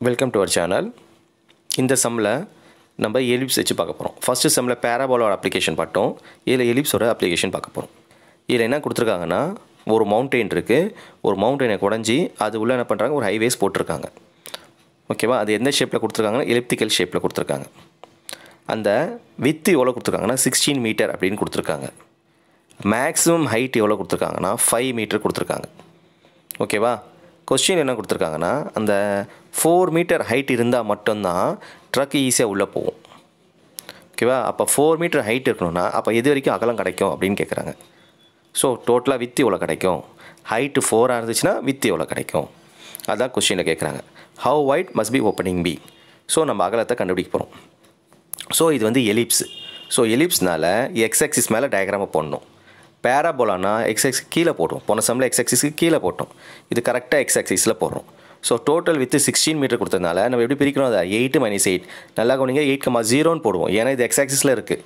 welcome to our channel இந்த சம்மில் நம்ம எலிப்ஸ் வச்சு பார்க்க போகிறோம் ஃபஸ்ட்டு செம்மில் பேராபோலோட அப்ளிகேஷன் பார்த்தோம் இதில் எலிப்ஸோட அப்ளிகேஷன் பார்க்க போகிறோம் இதில் என்ன கொடுத்துருக்காங்கன்னா ஒரு மவுண்டெயின் இருக்குது ஒரு மவுண்டெயினை குடஞ்சி அது உள்ளே என்ன பண்ணுறாங்க ஒரு ஹைவேஸ் போட்டிருக்காங்க ஓகேவா அது எந்த ஷேப்பில் கொடுத்துருக்காங்கன்னா எலிப்டிக்கல் ஷேப்பில் கொடுத்துருக்காங்க அந்த வித்து எவ்வளோ கொடுத்துருக்காங்கன்னா சிக்ஸ்டீன் மீட்டர் அப்படின்னு கொடுத்துருக்காங்க மேக்ஸிமம் ஹைட் எவ்வளோ கொடுத்துருக்காங்கன்னா ஃபைவ் மீட்டர் கொடுத்துருக்காங்க ஓகேவா கொஸ்டின் என்ன கொடுத்துருக்காங்கன்னா அந்த ஃபோர் மீட்டர் ஹைட் இருந்தால் மட்டும்தான் ட்ரக் ஈஸியாக உள்ளே போகும் ஓகேவா அப்போ ஃபோர் மீட்டர் ஹைட் இருக்கணும்னா அப்போ எது வரைக்கும் அகலம் கிடைக்கும் அப்படின்னு கேட்குறாங்க ஸோ டோட்டலாக வித்து எவ்வளோ கிடைக்கும் ஹைட்டு ஃபோராக இருந்துச்சுன்னா வித்து எவ்வளோ கிடைக்கும் அதான் கொஸ்டினில் கேட்குறாங்க how wide must be opening be so நம்ம அகலத்தை கண்டுபிடிக்க போகிறோம் ஸோ இது வந்து எலிப்ஸ் ஸோ எலிப்ஸ்னால எக்ஸ் ஆக்சிஸ் மேலே டயக்ராமை போடணும் பேராபோலானா எக்ஸ் ஆக்சிஸ் கீழே போட்டோம் போன சம்மில் எக்ஸ் ஆக்சிஸ்க்கு கீழே போட்டோம் இது கரெக்டாக எக்ஸ் ஆக்சிஸில் போடுறோம் so total width sixteen metre கொடுத்ததுனால நம்ம எப்படி பிரிக்கிறோம் அதை எயிட்டு மைனஸ் எயிட் நல்லா கவனிங்க எயிட் கமா ஜீரோன்னு போடுவோம் ஏன்னா இது எக்ஸ் ஆக்சிஸில் இருக்குது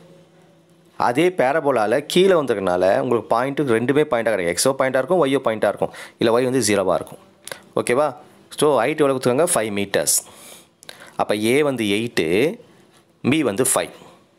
அதே பேரபோலாவில் கீழே வந்ததுனால உங்களுக்கு பாயிண்ட்டு ரெண்டுமே பாயிண்ட்டாக கிடைக்கும் எக்ஸோ பாயிண்ட்டாக இருக்கும் ஒய்யோ பாயிண்ட்டாக இருக்கும் இல்லை ஒய் வந்து ஜீரோவாக இருக்கும் ஓகேவா ஸோ ஹைட் எவ்வளோ கொடுத்துருக்காங்க ஃபைவ் மீட்டர்ஸ் அப்போ ஏ வந்து எயிட்டு பி வந்து ஃபைவ்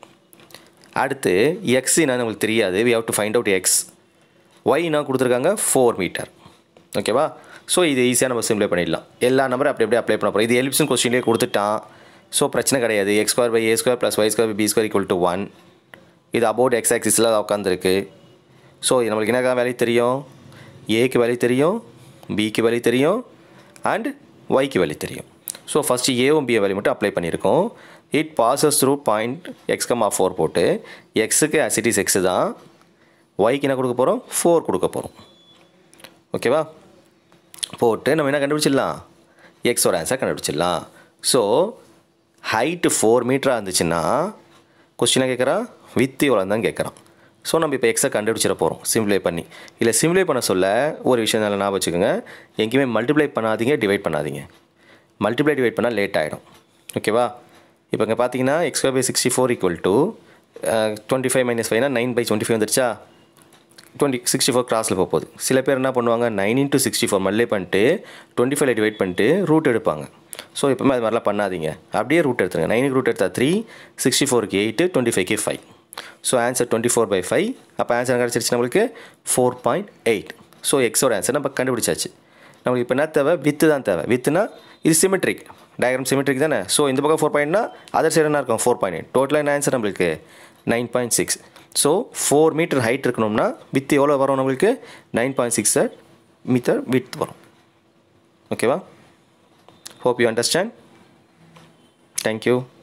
அடுத்து எக்ஸ் என்னன்னு உங்களுக்கு தெரியாது we have to find out X Y என்ன கொடுத்துருக்காங்க ஃபோர் மீட்டர் ஓகேவா ஸோ இது ஈஸியாக நம்ம சிம்ப்ளை பண்ணிடலாம் எல்லா நம்பரும் அப்படி அப்படியே அப்ளை பண்ண போகிறோம் இது எலிப்ஸும் கொஸ்டின்லேயே கொடுத்துட்டான் ஸோ பிரச்சனை கிடையாது X square by A square plus Y square B square equal to one இது அபவுட் எக்ஸ் ஆக்சிஸில் உட்காந்துருக்கு ஸோ இது நம்மளுக்கு என்ன வேல்யூ தெரியும் ஏக்கு வேல்யூ தெரியும் பிக்கு வேல்யூ தெரியும் அண்ட் ஒய்க்கு வேல்யூ தெரியும் ஸோ ஃபஸ்ட்டு ஏவும் பிஏ வேல்யூ மட்டும் அப்ளை பண்ணியிருக்கோம் it passes through point x comma four போட்டு எக்ஸுக்கு அசிட்டிஸ் எக்ஸு தான் ஒய்க்கு என்ன கொடுக்க போகிறோம் ஃபோர் கொடுக்க போகிறோம் ஓகேவா போட்டு நம்ம என்ன கண்டுபிடிச்சிடலாம் எக்ஸோட ஆன்சர் கண்டுபிடிச்சிடலாம் ஸோ ஹைட்டு ஃபோர் மீட்டராக இருந்துச்சுன்னா கொஸ்டினாக கேட்குறான் வித் எவ்வளோ தான் கேட்குறான் ஸோ நம்ம இப்போ எக்ஸை கண்டுபிடிச்சிட போகிறோம் சிம்ப்ளை பண்ணி இல்லை சிம்ப்ளை பண்ண சொல்ல ஒரு விஷயம் நல்லா ஞாபகம் வச்சுக்கோங்க எங்கேயுமே மல்டிப்ளை பண்ணாதீங்க டிவைட் பண்ணாதீங்க மல்டிப்ளை டிவைட் பண்ணால் லேட் ஆகிடும் ஓகேவா இப்போ இங்கே பார்த்தீங்கன்னா x by sixty four equal to twenty five minus ஃபைவ்னா நைன் பை டுவெண்ட்டி ஃபைவ் வந்துருச்சா டுவெண்ட்டி சிக்ஸ்டி ஃபோர் கிராஸில் போக போகுது சில பேர் என்ன பண்ணுவாங்க நைன் இன்ட்டு சிக்ஸ்டி ஃபோர் மல்லே பண்ணிட்டு டுவெண்ட்டி ஃபைவ்ல டிவைட் பண்ணிட்டு ரூட் எடுப்பாங்க ஸோ எப்பவுமே அது மாதிரிலாம் பண்ணாதீங்க அப்படியே ரூட் எடுத்துருங்க நைனுக்கு ரூட் எடுத்தால் த்ரீ சிக்ஸ்டி ஃபோருக்கு எயிட்டு டுவெண்ட்டி ஃபைவ்க்கு five so answer twenty four by five அப்போ ஆன்சர் கிடச்சிருச்சு நம்மளுக்கு ஃபோர் பாயிண்ட் எயிட் ஸோ எக்ஸோட ஆன்சர் நம்ம கண்டுபிடிச்சாச்சு நம்மளுக்கு இப்போ என்ன தேவை வித்து தான் தேவை வித்துனா இது சிமெட்ரிக் டயக்ராம் சிமெட்ரிக் தானே ஸோ இந்த பக்கம் ஃபோர் பாயிண்ட்னா அதர் சைடு என்ன இருக்கும் ஃபோர் பாயிண்ட் எயிட் டோட்டலாக என்ன ஆன்சர் நம்மளுக்கு nine point six so four meter height இருக்கணும்னா வித் எவ்வளோ வரும் நம்மளுக்கு nine point six meter width வரும் ஓகேவா ஹோப் யூ அண்டர்ஸ்டாண்ட் தேங்க்யூ